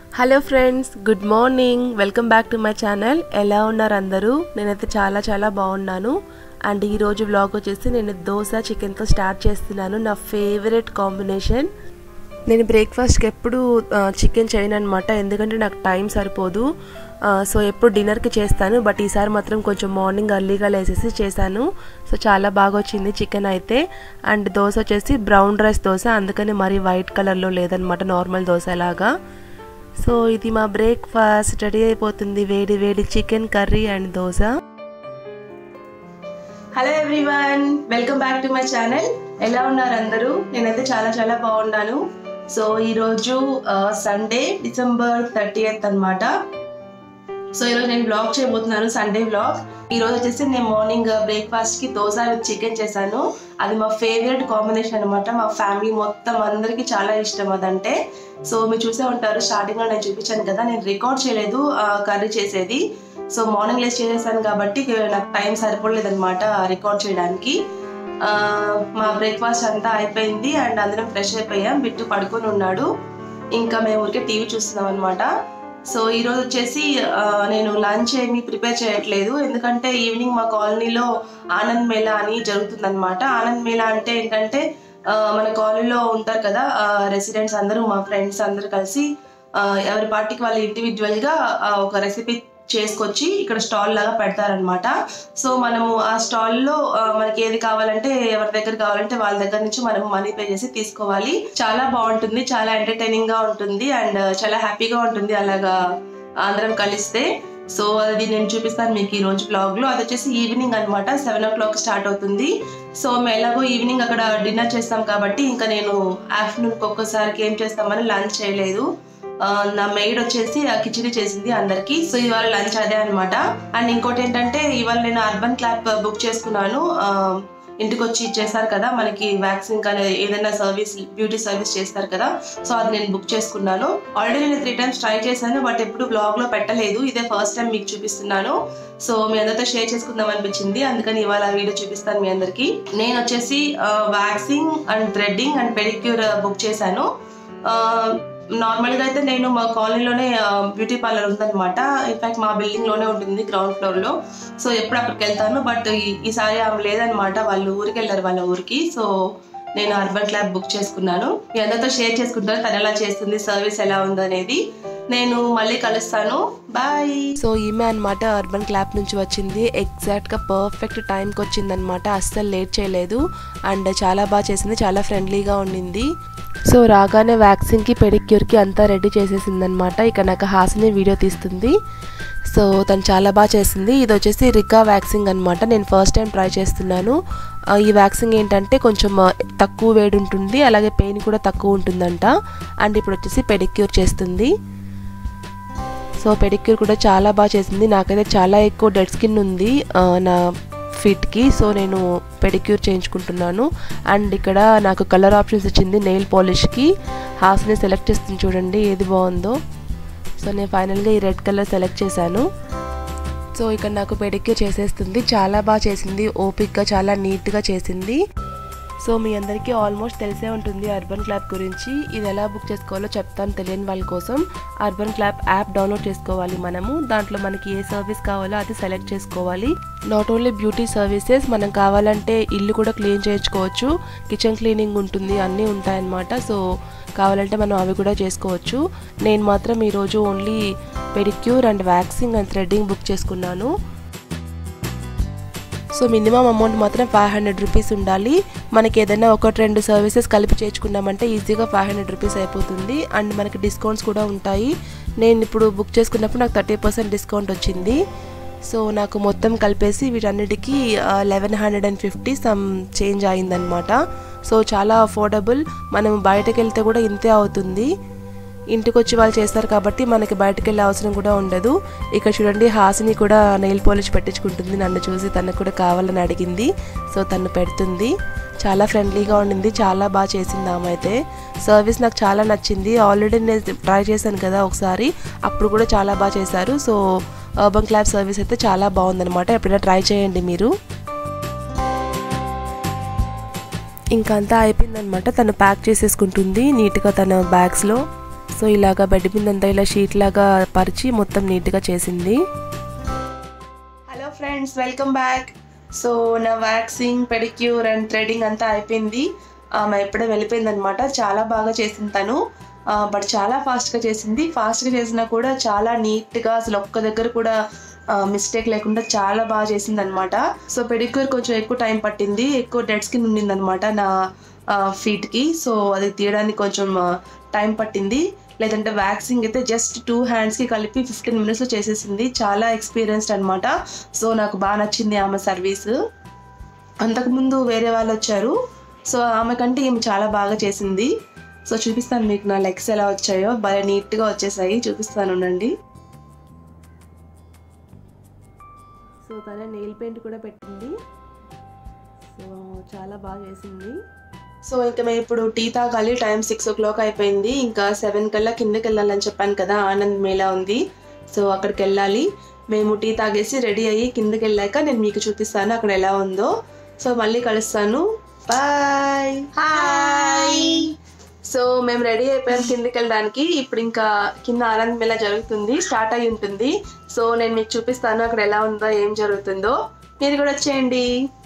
hello friends good morning welcome back to my channel ఎలా ఉన్నారు అందరూ నేనైతే చాలా చాలా బాగున్నాను అండ్ ఈరోజు వ్లాగ్ వచ్చేసి నేను దోశ చికెన్తో స్టార్ట్ చేస్తున్నాను నా ఫేవరెట్ కాంబినేషన్ నేను బ్రేక్ఫాస్ట్కి ఎప్పుడు చికెన్ చేయను అనమాట ఎందుకంటే నాకు టైం సరిపోదు సో ఎప్పుడు డిన్నర్కి చేస్తాను బట్ ఈసారి మాత్రం కొంచెం మార్నింగ్ అర్లీగా లేసేసి చేశాను సో చాలా బాగా వచ్చింది చికెన్ అయితే అండ్ దోశ వచ్చేసి బ్రౌన్ రైస్ దోశ అందుకని మరీ వైట్ కలర్లో లేదనమాట నార్మల్ దోశ లాగా సో ఇది మా బ్రేక్ఫాస్ట్ రెడీ అయిపోతుంది వేడి వేడి chicken curry and dosa hello everyone welcome back to my channel ఎలా ఉన్నారు అందరూ నేనైతే చాలా చాలా బాగున్నాను సో ఈరోజు సండే డిసెంబర్ థర్టీ ఎయిత్ అనమాట సో ఈరోజు నేను బ్లాగ్ చేయబోతున్నాను సండే బ్లాగ్ ఈరోజు వచ్చేసి నేను మార్నింగ్ బ్రేక్ఫాస్ట్కి దోశ విత్ చికెన్ చేశాను అది మా ఫేవరెట్ కాంబినేషన్ అనమాట మా ఫ్యామిలీ మొత్తం అందరికీ చాలా ఇష్టం అదంటే సో మీరు చూసే ఉంటారు స్టార్టింగ్లో నేను చూపించాను కదా నేను రికార్డ్ చేయలేదు కర్రీ చేసేది సో మార్నింగ్ లేస్ చేసేసాను కాబట్టి నాకు టైం సరిపోలేదు అనమాట రికార్డ్ చేయడానికి మా బ్రేక్ఫాస్ట్ అంతా అయిపోయింది అండ్ అందరం ఫ్రెష్ అయిపోయాం బిట్టు పడుకొని ఉన్నాడు ఇంకా మేము ఊరికే టీవీ చూస్తున్నాం అనమాట సో ఈరోజు వచ్చేసి నేను లంచ్ ఏమీ ప్రిపేర్ చేయట్లేదు ఎందుకంటే ఈవినింగ్ మా కాలనీలో ఆనంద్ మేళా అని జరుగుతుందన్నమాట ఆనంద్ మేళా అంటే ఏంటంటే మన కాలనీలో ఉంటారు కదా రెసిడెంట్స్ అందరూ మా ఫ్రెండ్స్ అందరూ కలిసి ఎవరి పార్టీకి వాళ్ళు ఇండివిజువల్గా ఒక రెసిపీ చేసుకొచ్చి ఇక్కడ స్టాల్ లాగా పెడతారనమాట సో మనము ఆ స్టాల్లో మనకి ఏది కావాలంటే ఎవరి దగ్గర కావాలంటే వాళ్ళ దగ్గర నుంచి మనం మనీ పే చేసి తీసుకోవాలి చాలా బాగుంటుంది చాలా ఎంటర్టైనింగ్ గా ఉంటుంది అండ్ చాలా హ్యాపీగా ఉంటుంది అలాగా అందరం కలిస్తే సో అది నేను చూపిస్తాను మీకు ఈ రోజు బ్లాగ్ లో అది వచ్చేసి ఈవినింగ్ అనమాట సెవెన్ ఓ క్లాక్ స్టార్ట్ అవుతుంది సో మేము ఎలాగో ఈవినింగ్ అక్కడ డిన్నర్ చేస్తాం కాబట్టి ఇంకా నేను ఆఫ్టర్నూన్ ఒక్కసారికి ఏం చేస్తామని లంచ్ చేయలేదు నా మెయిడ్ వచ్చేసి కిచిడి చేసింది అందరికి సో ఇవాళ లంచ్ అదే అనమాట అండ్ ఇంకోటి ఏంటంటే ఇవాళ నేను అర్బన్ క్లాప్ బుక్ చేసుకున్నాను ఇంటికి వచ్చి ఇచ్చేస్తారు కదా మనకి వ్యాక్సిన్ కానీ ఏదైనా సర్వీస్ బ్యూటీ సర్వీస్ చేస్తారు కదా సో అది నేను బుక్ చేసుకున్నాను ఆల్రెడీ నేను త్రీ టైమ్స్ ట్రై చేశాను బట్ ఎప్పుడు బ్లాగ్ లో పెట్టలేదు ఇదే ఫస్ట్ టైం మీకు చూపిస్తున్నాను సో మీ అందరితో షేర్ చేసుకుందాం అనిపించింది అందుకని ఇవాళ వీడియో చూపిస్తాను మీ అందరికి నేను వచ్చేసి waxing and threading and pedicure book చేశాను నార్మల్గా అయితే నేను మా కాలనీలోనే బ్యూటీ పార్లర్ ఉందన్నమాట ఇన్ఫాక్ట్ మా బిల్డింగ్లోనే ఉంటుంది గ్రౌండ్ ఫ్లోర్లో సో ఎప్పుడు అక్కడికి వెళ్తాను బట్ ఈసారి ఆమె లేదనమాట వాళ్ళు ఊరికి వెళ్ళారు వాళ్ళ ఊరికి సో నేను అర్బన్ క్లాబ్ బుక్ చేసుకున్నాను మీ అందరితో షేర్ చేసుకుంటాను తను ఎలా చేస్తుంది సర్వీస్ ఎలా ఉందనేది నేను మళ్ళీ కలుస్తాను బాయ్ సో ఈమె అనమాట అర్బన్ క్లాప్ నుంచి వచ్చింది ఎగ్జాక్ట్గా పర్ఫెక్ట్ టైంకి వచ్చిందనమాట అస్సలు లేట్ చేయలేదు అండ్ చాలా బాగా చేసింది చాలా ఫ్రెండ్లీగా ఉండింది సో రాగానే వ్యాక్సిన్కి పెడిక్యూర్కి అంతా రెడీ చేసేసిందనమాట ఇక నాకు హాసిని వీడియో తీస్తుంది సో తను చాలా బాగా చేసింది ఇది వచ్చేసి రికా వ్యాక్సింగ్ అనమాట నేను ఫస్ట్ టైం ట్రై చేస్తున్నాను ఈ వ్యాక్సింగ్ ఏంటంటే కొంచెం తక్కువ వేడి ఉంటుంది అలాగే పెయిన్ కూడా తక్కువ ఉంటుందంట అండ్ ఇప్పుడు వచ్చేసి పెడిక్యూర్ చేస్తుంది సో పెడిక్యూర్ కూడా చాలా బాగా చేసింది నాకైతే చాలా ఎక్కువ డెడ్ స్కిన్ ఉంది నా ఫిట్కి సో నేను పెడిక్యూర్ చేయించుకుంటున్నాను అండ్ ఇక్కడ నాకు కలర్ ఆప్షన్స్ ఇచ్చింది నెయిల్ పాలిష్కి హాఫ్ని సెలెక్ట్ చేస్తుంది చూడండి ఏది బాగుందో సో నేను ఫైనల్గా ఈ రెడ్ కలర్ సెలెక్ట్ చేశాను సో ఇక్కడ నాకు పెడిక్యూర్ చేసేస్తుంది చాలా బాగా చేసింది ఓపిక్గా చాలా నీట్గా చేసింది సో మీ అందరికీ ఆల్మోస్ట్ తెలిసే ఉంటుంది అర్బన్ క్లాప్ గురించి ఇది ఎలా బుక్ చేసుకోవాలో చెప్తాను తెలియని వాళ్ళ కోసం అర్బన్ క్లాప్ యాప్ డౌన్లోడ్ చేసుకోవాలి మనము దాంట్లో మనకి ఏ సర్వీస్ కావాలో అది సెలెక్ట్ చేసుకోవాలి నాట్ ఓన్లీ బ్యూటీ సర్వీసెస్ మనం కావాలంటే ఇల్లు కూడా క్లీన్ చేయించుకోవచ్చు కిచెన్ క్లీనింగ్ ఉంటుంది అన్నీ ఉంటాయన్నమాట సో కావాలంటే మనం అవి కూడా చేసుకోవచ్చు నేను మాత్రం ఈరోజు only pedicure and waxing and threading book చేసుకున్నాను సో మినిమం అమౌంట్ మాత్రం ఫైవ్ హండ్రెడ్ రూపీస్ ఉండాలి మనకి ఏదైనా ఒకటి రెండు సర్వీసెస్ కలిపి చేర్చుకున్నామంటే ఈజీగా ఫైవ్ హండ్రెడ్ రూపీస్ అయిపోతుంది అండ్ మనకి డిస్కౌంట్స్ కూడా ఉంటాయి నేను ఇప్పుడు బుక్ చేసుకున్నప్పుడు నాకు థర్టీ పర్సెంట్ డిస్కౌంట్ వచ్చింది సో నాకు మొత్తం కలిపేసి వీటన్నిటికీ eleven hundred and fifty some change అయిందనమాట సో చాలా అఫోర్డబుల్ మనం బయటకు వెళ్తే కూడా ఇంతే అవుతుంది ఇంటికి వచ్చి వాళ్ళు చేస్తారు కాబట్టి మనకి బయటకు వెళ్ళే అవసరం కూడా ఉండదు ఇక్కడ చూడండి హాసిని కూడా నెయిల్ పాలిష్ పెట్టించుకుంటుంది నన్ను చూసి తనకు కూడా కావాలని అడిగింది సో తను పెడుతుంది చాలా ఫ్రెండ్లీగా ఉండింది చాలా బాగా చేసింది ఆమె అయితే సర్వీస్ నాకు చాలా నచ్చింది ఆల్రెడీ నేను ట్రై చేశాను కదా ఒకసారి అప్పుడు కూడా చాలా బాగా చేశారు సో అర్బన్ క్లాబ్ సర్వీస్ అయితే చాలా బాగుందనమాట ఎప్పుడైనా ట్రై చేయండి మీరు ఇంకా అంతా అయిపోయిందనమాట తను ప్యాక్ చేసేసుకుంటుంది నీట్గా తన బ్యాగ్స్లో సో ఇలాగా బెడ్ మీద అంతా ఇలా షీట్ లాగా పరిచి మొత్తం నీట్గా చేసింది hello friends welcome back so నా వ్యాక్సింగ్ పెడిక్యూర్ అండ్ థ్రెడింగ్ అంతా అయిపోయింది ఆమె ఇప్పుడే వెళ్ళిపోయింది అనమాట చాలా బాగా చేసింది తను బట్ చాలా ఫాస్ట్గా చేసింది ఫాస్ట్గా చేసినా కూడా చాలా నీట్గా అసలు ఒక్క దగ్గర కూడా మిస్టేక్ లేకుండా చాలా బాగా చేసింది అనమాట సో పెడిక్యూర్ కొంచెం ఎక్కువ టైం పట్టింది ఎక్కువ డెడ్ స్కిన్ ఉండింది అనమాట నా ఫీట్కి సో అది తీయడానికి కొంచెం టైం పట్టింది లేదంటే వ్యాక్సింగ్ అయితే జస్ట్ టూ హ్యాండ్స్కి కలిపి ఫిఫ్టీన్ మినిట్స్లో చేసేసింది చాలా ఎక్స్పీరియన్స్డ్ అనమాట సో నాకు బాగా నచ్చింది ఆమె సర్వీస్ అంతకుముందు వేరే వాళ్ళు వచ్చారు సో ఆమె కంటే ఈమె చాలా బాగా చేసింది సో చూపిస్తాను మీకు నా లెగ్స్ ఎలా వచ్చాయో బాగా నీట్గా వచ్చేసాయి చూపిస్తాను ఉండండి సో తనే నెయిల్ పెయింట్ కూడా పెట్టింది సో చాలా బాగా చేసింది సో ఇంకా మేము ఇప్పుడు టీ తాగాలి టైం సిక్స్ ఓ క్లాక్ అయిపోయింది ఇంకా సెవెన్ కల్లా కిందకి వెళ్ళాలని చెప్పాను కదా ఆనంద్ మేళా ఉంది సో అక్కడికి వెళ్ళాలి మేము టీ తాగేసి రెడీ అయ్యి కిందకి వెళ్ళాక నేను మీకు చూపిస్తాను అక్కడ ఎలా ఉందో సో మళ్ళీ కలుస్తాను బాయ్ హాయ్ సో మేము రెడీ అయిపోయాం కిందకి వెళ్ళడానికి ఇప్పుడు ఇంకా కింద ఆనంద్ మేళా జరుగుతుంది స్టార్ట్ అయి ఉంటుంది సో నేను మీకు చూపిస్తాను అక్కడ ఎలా ఉందో ఏం జరుగుతుందో మీరు కూడా వచ్చేయండి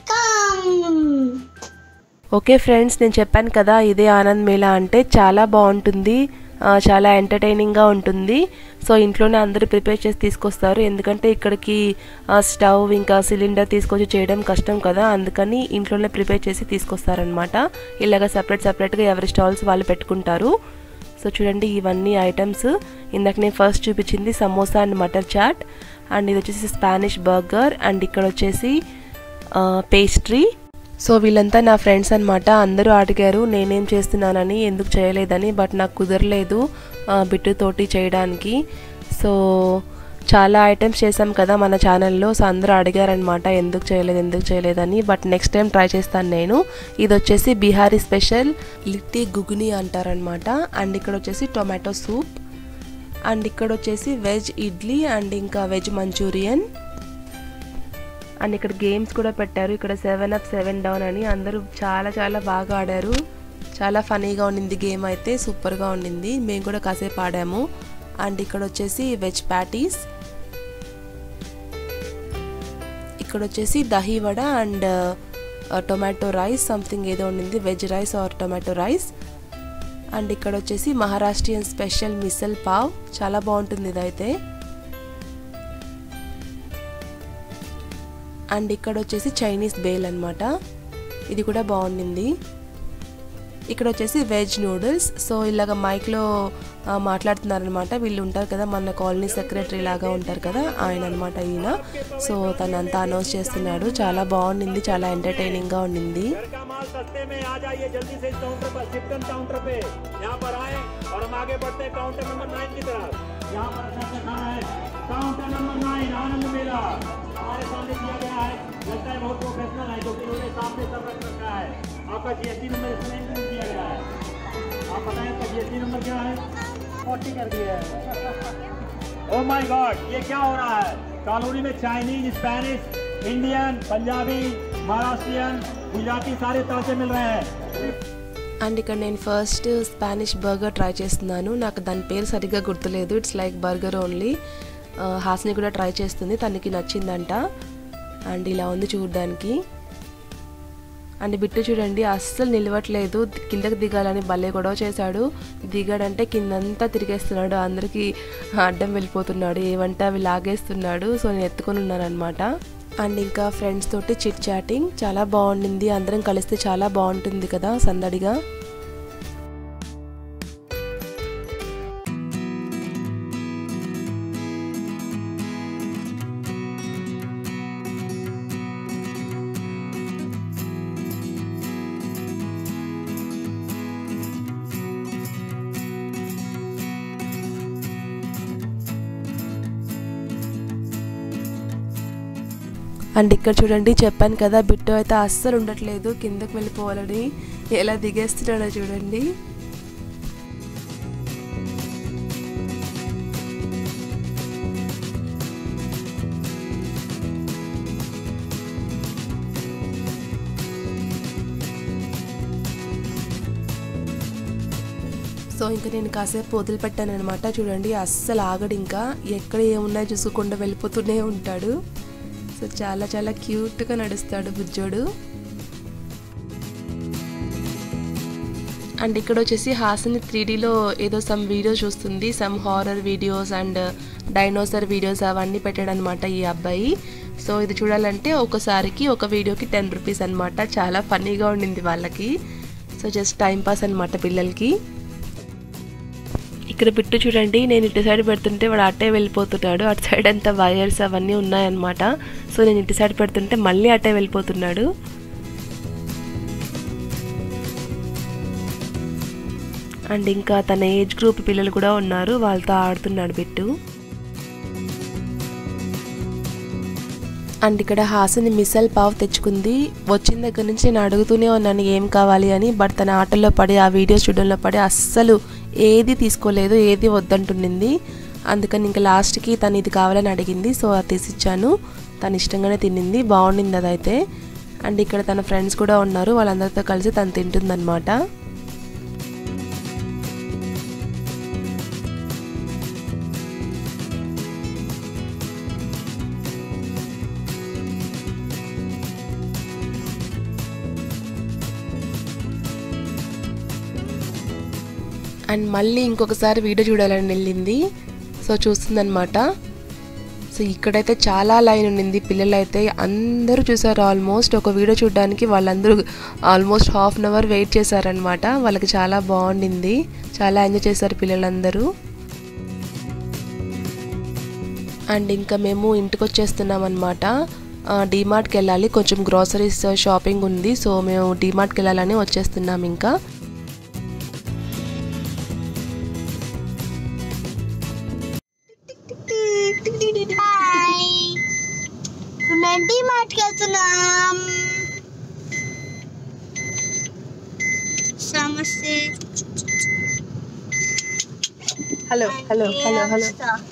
ఓకే ఫ్రెండ్స్ నేను చెప్పాను కదా ఇదే ఆనంద్ మేళా అంటే చాలా బాగుంటుంది చాలా ఎంటర్టైనింగ్గా ఉంటుంది సో ఇంట్లోనే అందరూ ప్రిపేర్ చేసి తీసుకొస్తారు ఎందుకంటే ఇక్కడికి స్టవ్ ఇంకా సిలిండర్ తీసుకొచ్చి చేయడం కష్టం కదా అందుకని ఇంట్లోనే ప్రిపేర్ చేసి తీసుకొస్తారనమాట ఇలాగ సపరేట్ సపరేట్గా ఎవరి స్టాల్స్ వాళ్ళు పెట్టుకుంటారు సో చూడండి ఇవన్నీ ఐటమ్స్ ఇందాక నేను ఫస్ట్ చూపించింది సమోసా అండ్ మటర్ చాట్ అండ్ ఇది వచ్చేసి స్పానిష్ బర్గర్ అండ్ ఇక్కడ వచ్చేసి పేస్ట్రీ సో వీళ్ళంతా నా ఫ్రెండ్స్ అనమాట అందరూ అడిగారు నేనేం చేస్తున్నానని ఎందుకు చేయలేదని బట్ నాకు కుదరలేదు బిట్టుతోటి చేయడానికి సో చాలా ఐటమ్స్ చేసాం కదా మన ఛానల్లో సో అందరూ అడిగారనమాట ఎందుకు చేయలేదు ఎందుకు చేయలేదని బట్ నెక్స్ట్ టైం ట్రై చేస్తాను నేను ఇది వచ్చేసి బీహారీ స్పెషల్ లిట్టి గుగుని అంటారనమాట అండ్ ఇక్కడ వచ్చేసి టొమాటో సూప్ అండ్ ఇక్కడ వచ్చేసి వెజ్ ఇడ్లీ అండ్ ఇంకా వెజ్ మంచూరియన్ అండ్ ఇక్కడ గేమ్స్ కూడా పెట్టారు ఇక్కడ సెవెన్ అప్ సెవెన్ డౌన్ అని అందరూ చాలా చాలా బాగా ఆడారు చాలా ఫనీగా ఉండింది గేమ్ అయితే సూపర్గా ఉండింది మేము కూడా కాసేపు ఆడాము అండ్ ఇక్కడ వచ్చేసి వెజ్ ప్యాటీస్ ఇక్కడ వచ్చేసి dahi vada and tomato rice something ఏదో ఉండింది veg rice or tomato rice and ఇక్కడ వచ్చేసి మహారాష్ట్రియన్ స్పెషల్ మిసల్ పావ్ చాలా బాగుంటుంది ఇదైతే అండ్ ఇక్కడ వచ్చేసి చైనీస్ బేల్ అనమాట ఇది కూడా బాగుండింది ఇక్కడ వచ్చేసి వెజ్ నూడిల్స్ సో ఇలాగ మైక్లో మాట్లాడుతున్నారనమాట వీళ్ళు ఉంటారు కదా మన కాలనీ సెక్రటరీ లాగా ఉంటారు కదా ఆయన అనమాట ఈయన సో తను అంతా అనౌన్స్ చేస్తున్నాడు చాలా బాగుండింది చాలా ఎంటర్టైనింగ్గా ఉండింది सस्ते में आ जाइए जल्दी से इस काउंटर पर सिप्टन काउंटर पे यहाँ पर आए और हम आगे बढ़ते हैं काउंटर नंबर नाइन की तरफ यहाँ पर अच्छा से खाना है counter number nine Anand Mela हमारे सामने दिया गया है लगता है बहुत प्रोफेशनल है जो कि इन्होंने सामने सब रख रखा है आपका जीएसटी नंबर इसमें इंक्लूड किया गया है आप बताएं आपका जीएसटी नंबर क्या है फोर्टी कर दिया है ओ माय गॉड ये क्या हो रहा है कॉलोनी में Chinese Spanish Indian Punjabi Maharashtrian Gujarati सारे तरह से मिल रहे हैं అండ్ ఇక్కడ నేను ఫస్ట్ స్పానిష్ బర్గర్ ట్రై చేస్తున్నాను నాకు దాని పేరు సరిగ్గా గుర్తులేదు it's like burger only Hasini కూడా ట్రై చేస్తుంది తనకి నచ్చిందంట అండ్ ఇలా ఉంది చూడడానికి అండ్ బిట్టు చూడండి అస్సలు నిలవట్లేదు కిందకి దిగాలని భలే గొడవ చేశాడు దిగాడంటే కిందంతా తిరిగేస్తున్నాడు అందరికీ అడ్డం వెళ్ళిపోతున్నాడు ఏమంటే అవి లాగేస్తున్నాడు సో నేను ఎత్తుకొని ఉన్నాను అనమాట అండ్ ఇంకా ఫ్రెండ్స్ తోటి చిట్ చాటింగ్ చాలా బాగుండింది అందరం కలిస్తే చాలా బాగుంటుంది కదా సందడిగా అండ్ ఇక్కడ చూడండి చెప్పాను కదా బిట్టు అయితే అస్సలు ఉండట్లేదు కిందకి వెళ్ళిపోవాలని ఎలా దిగేస్తున్నాడో చూడండి సో సో ఇంకా నేను కాసేపు వదిలిపెట్టాను అనమాట చూడండి అస్సలు ఆగడు ఇంకా ఎక్కడ ఏమున్నాయో చూసుకోకుండా వెళ్ళిపోతూనే ఉంటాడు సో చాలా చాలా క్యూట్గా నడుస్తాడు బుజ్జోడు అండ్ ఇక్కడ వచ్చేసి హాసిని త్రీడీలో ఏదో సమ్ వీడియో చూస్తుంది some horror videos and dinosaur videos అవన్నీ పెట్టాడు అనమాట ఈ అబ్బాయి సో ఇది చూడాలంటే ఒకసారికి ఒక వీడియోకి టెన్ రూపీస్ అనమాట చాలా ఫన్నీగా ఉండింది వాళ్ళకి సో జస్ట్ టైం పాస్ అనమాట పిల్లలకి ఇక్కడ బిట్టు చూడండి నేను ఇటు సైడ్ పెడుతుంటే వాడు అటే వెళ్ళిపోతున్నాడు అటు సైడ్ అంతా వైర్స్ అవన్నీ ఉన్నాయన్నమాట సో నేను ఇటు సైడ్ పెడుతుంటే మళ్ళీ అటే వెళ్ళిపోతున్నాడు అండ్ ఇంకా తన ఏజ్ గ్రూప్ పిల్లలు కూడా ఉన్నారు వాళ్ళతో ఆడుతున్నాడు బిట్టు అండ్ ఇక్కడ హాసిని మిసల్ పావ్ తెచ్చుకుంది వచ్చిన దగ్గర నుంచి నేను అడుగుతూనే ఉన్నాను ఏం కావాలి అని బట్ తన ఆటల్లో పడి ఆ వీడియోస్ చూడడంలో పడి అస్సలు ఏది తీసుకోలేదు ఏది వద్దంటుండింది అందుకని ఇంకా లాస్ట్కి తను ఇది కావాలని అడిగింది సో అది తీసిచ్చాను తను ఇష్టంగానే తినింది బాగుండింది అదైతే అండ్ ఇక్కడ తన ఫ్రెండ్స్ కూడా ఉన్నారు వాళ్ళందరితో కలిసి తను తింటుందన్నమాట అండ్ మళ్ళీ ఇంకొకసారి వీడియో చూడాలని వెళ్ళింది సో చూస్తుందన్నమాట సో ఇక్కడైతే చాలా లైన్ ఉండింది పిల్లలైతే అందరూ చూసారు ఆల్మోస్ట్ ఒక వీడియో చూడడానికి వాళ్ళందరూ almost half an hour wait చేశారనమాట వాళ్ళకి చాలా బాగుండింది చాలా ఎంజాయ్ చేశారు పిల్లలందరూ అండ్ ఇంకా మేము ఇంటికి వచ్చేస్తున్నాం అనమాట డీమార్ట్కి వెళ్ళాలి కొంచెం గ్రాసరీస్ షాపింగ్ ఉంది సో మేము డీమార్ట్కి వెళ్ళాలని వచ్చేస్తున్నాం ఇంకా హాయ్ మేము డిమార్ట్కి వెళ్తున్నాం సమస్య hello hello hello hello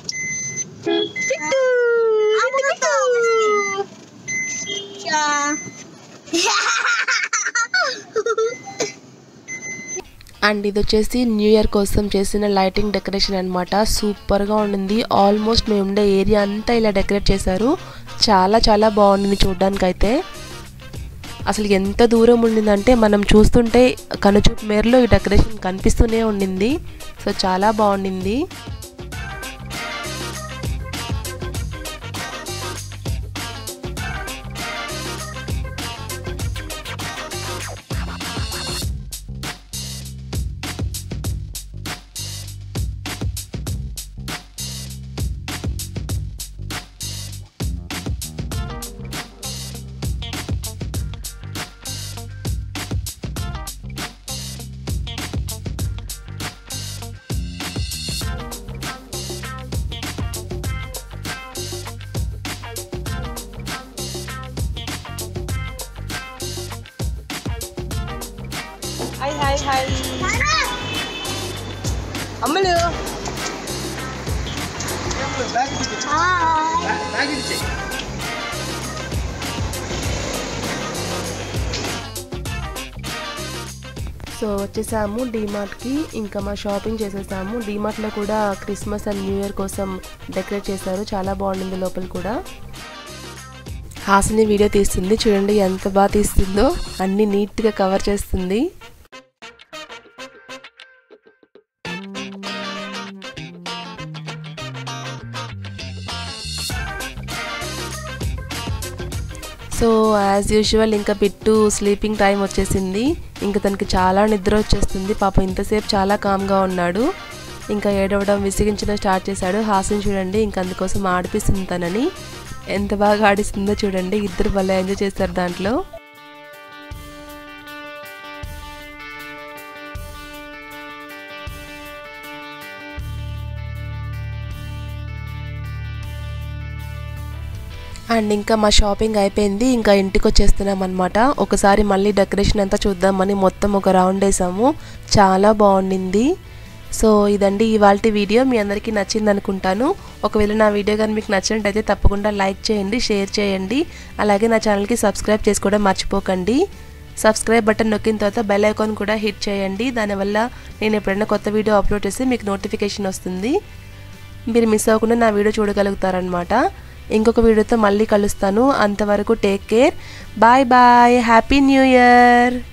and ఇది వచ్చేసి న్యూ ఇయర్ కోసం చేసిన లైటింగ్ డెకరేషన్ అనమాట సూపర్గా ఉండింది ఆల్మోస్ట్ మేము ఉండే ఏరియా అంతా ఇలా డెకరేట్ చేశారు చాలా చాలా బాగుండింది చూడడానికి అయితే అసలు ఎంత దూరం ఉండిందంటే మనం చూస్తుంటే కనుచూపు మేరలో ఈ డెకరేషన్ కనిపిస్తూనే ఉండింది సో చాలా బాగుండింది హాయ్ హాయ్ హాయ్ అమ్మలు సో వచ్చేసాము డీమార్ట్కి ఇంకా మా షాపింగ్ చేసేసాము డీమార్ట్లో కూడా క్రిస్మస్ అండ్ న్యూ ఇయర్ కోసం డెకరేట్ చేశారు చాలా బాగుండింది లోపల కూడా హాసిని వీడియో తీస్తుంది చూడండి ఎంత బాగా తీస్తుందో అన్ని నీట్గా కవర్ చేస్తుంది సో యాజ్ యూజువల్ ఇంకా బిట్టు స్లీపింగ్ టైం వచ్చేసింది ఇంకా తనకి చాలా నిద్ర వచ్చేస్తుంది పాప ఇంతసేపు చాలా కామ్గా ఉన్నాడు ఇంకా ఏడవడం విసిగించడం స్టార్ట్ చేశాడు హాస్యం చూడండి ఇంకా అందుకోసం ఆడిపిస్తుంది తనని ఎంత బాగా ఆడిస్తుందో చూడండి ఇద్దరు భలే ఎంజాయ్ చేస్తారు దాంట్లో అండ్ ఇంకా మా షాపింగ్ అయిపోయింది ఇంకా ఇంటికి వచ్చేస్తున్నాం అనమాట ఒకసారి మళ్ళీ డెకరేషన్ అంతా చూద్దామని మొత్తం ఒక రౌండ్ వేసాము చాలా బాగుండింది సో ఇదండి ఇవాళ వీడియో మీ అందరికీ నచ్చింది అనుకుంటాను ఒకవేళ నా వీడియో కానీ మీకు నచ్చినట్టయితే తప్పకుండా లైక్ చేయండి షేర్ చేయండి అలాగే నా ఛానల్కి సబ్స్క్రైబ్ చేసుకోవడం మర్చిపోకండి సబ్స్క్రైబ్ బటన్ నొక్కిన తర్వాత బెల్ ఐకాన్ కూడా హిట్ చేయండి దానివల్ల నేను ఎప్పుడైనా కొత్త వీడియో అప్లోడ్ చేస్తే మీకు నోటిఫికేషన్ వస్తుంది మీరు మిస్ అవ్వకుండా నా వీడియో చూడగలుగుతారనమాట ఇంకొక వీడియోతో మళ్ళీ కలుస్తాను అంతవరకు take care bye bye happy new year